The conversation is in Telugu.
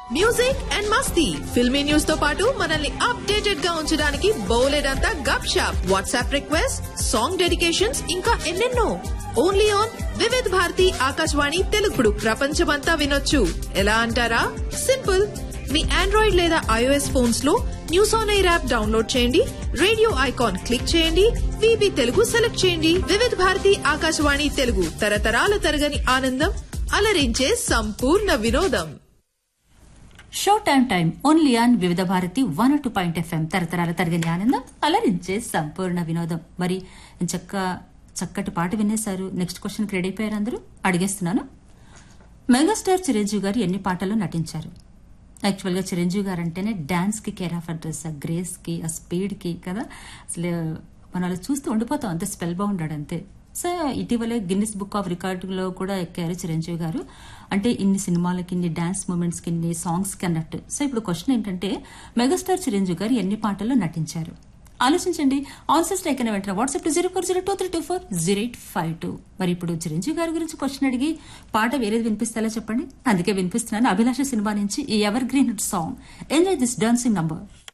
మ్యూజిక్ అండ్ మస్తీ ఫిల్మీ న్యూస్ తో పాటు మనల్ని అప్డేటెడ్ గా ఉంచడానికి బౌలెడంతా గప్ షాప్ వాట్సాప్ రిక్వెస్ట్ సాంగ్ డెడికేషన్స్ ఇంకా ఎన్నెన్నో ఓన్లీ ఆన్ వివిధ్ భారతి ఆకాశవాణి తెలుగుడు ప్రపంచమంతా వినొచ్చు ఎలా అంటారా సింపుల్ మీ ఆండ్రాయిడ్ లేదా ఐఓఎస్ ఫోన్స్ లో news on air app download చేయండి రేడియో ఐకాన్ క్లిక్ చేయండి విబి తెలుగు సెలెక్ట్ చేయండి వివిధ భారతి ఆకాశవాణి తెలుగు తరతరాల తరగని ఆనందం అలరించే సంపూర్ణ వినోదం show time time only on Vividh Bharati one two point FM తరతరాల తరగని ఆనందం అలరించే సంపూర్ణ వినోదం మరి చక్క చక్కటి పాట వినేశారు నెక్స్ట్ క్వశ్చన్ రెడీ అయిపోయారు అందరూ అడిగేస్తున్నాను మెగాస్టార్ చిరంజీవి గారు ఎన్ని పాటల్లో నటించారు యాక్చువల్ గా చిరంజీవి గారు అంటేనే డాన్స్ కి కేర్ ఆఫ్ అడ్రస్ ఆ గ్రేస్ కి ఆ స్పీడ్ కి కదా అసలు మనం అలా చూస్తూ ఉండిపోతాం అంతే స్పెల్ బాగుండాడు అంతే సో ఇటీవలే గిన్నిస్ బుక్ ఆఫ్ రికార్డులో కూడా ఎక్కారు చిరంజీవి గారు అంటే ఇన్ని సినిమాలకి ఇన్ని డాన్స్ మూమెంట్స్ కి ఇన్ని సాంగ్స్ కి అన్నట్టు సో ఇప్పుడు క్వశ్చన్ ఏంటంటే మెగాస్టార్ చిరంజీవి గారు ఎన్ని పాటల్లో నటించారు ఆలోచించండి ఆన్సర్స్ లైక్ అయిన వెంటనే WhatsApp to zero four zero two three two four zero eight five two మరి ఇప్పుడు చిరంజీవి గారి గురించి క్వశ్చన్ అడిగి పాట వేరేది వినిపిస్తాలో చెప్పండి అందుకే వినిపిస్తున్నాను అభిలాష సినిమా నుంచి ఈ evergreen song enjoy this dancing number